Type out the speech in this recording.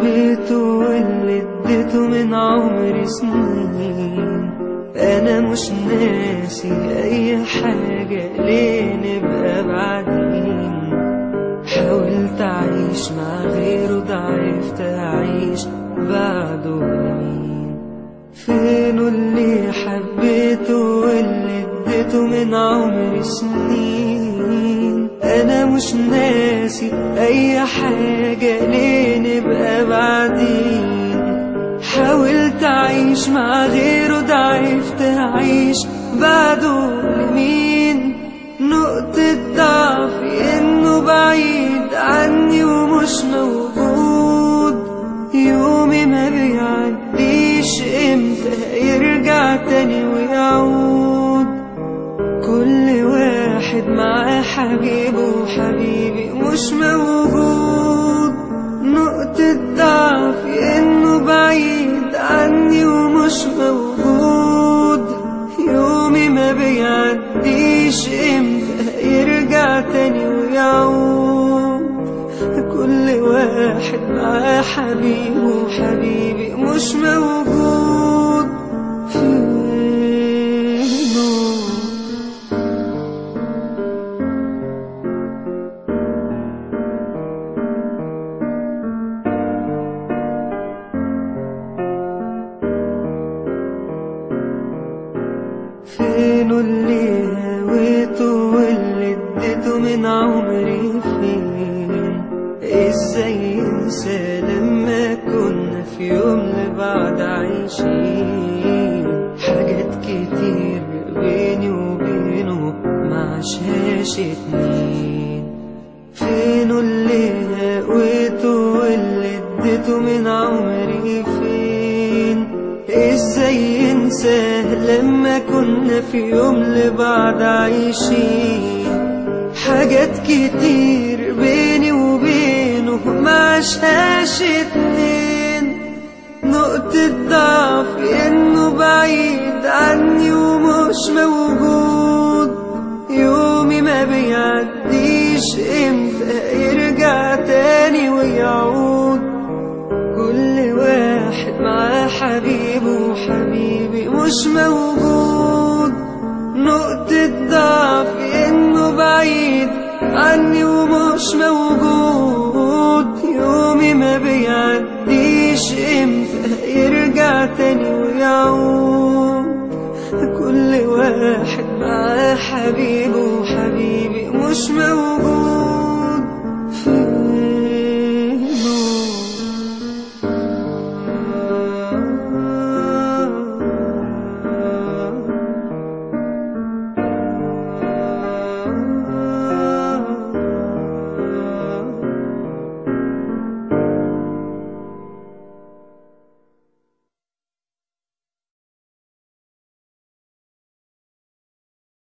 هويته واللي اديته من عمري سنين انا مش ناسي اي حاجة ليه نبقى بعدين حاولت اعيش مع غيره ضعفت اعيش بعده مين فينه اللي حبيته واللي اديته من عمري سنين انا مش ناسي اي حاجة ليه نبقى بعدين حاولت اعيش مع غيره ضعفت اعيش بعده لمين نقطة ضعفي انه بعيد عني ومش موجود يومي ما بيعديش امتى يرجع تاني ويعود كل واحد معاه حبيبه وحبيبي مش موجود نقطة ضعفي انه بعيد عني ومش موجود يومي ما بيعديش امتى يرجع تاني ويعود كل واحد معاه حبيبه وحبيبي مش موجود فينه فينه اللي هويته واللي اديته من عمري فين ازاي انسى لما كنا في يوم لبعض عايشين حاجات كتير بيني وبينه ما عاشهاش اتنين فينه اللي هويته واللي اديته من عمري فين ازاي انساه لما كنا في يوم لبعض عايشين حاجات كتير بيني وبينه ما عاشهاش اتنين نقطة ضعفي انه بعيد عني ومش موجود يومي ما بيعديش امتى يرجع تاني ويعود كل واحد معاه حبيبه وحبيبي مش موجود نقطة ضعفي انه بعيد عني ومش موجود يومي ما بيعديش امتى يرجع تاني ويعود كل واحد معاه حبيبه وحبيبي مش موجود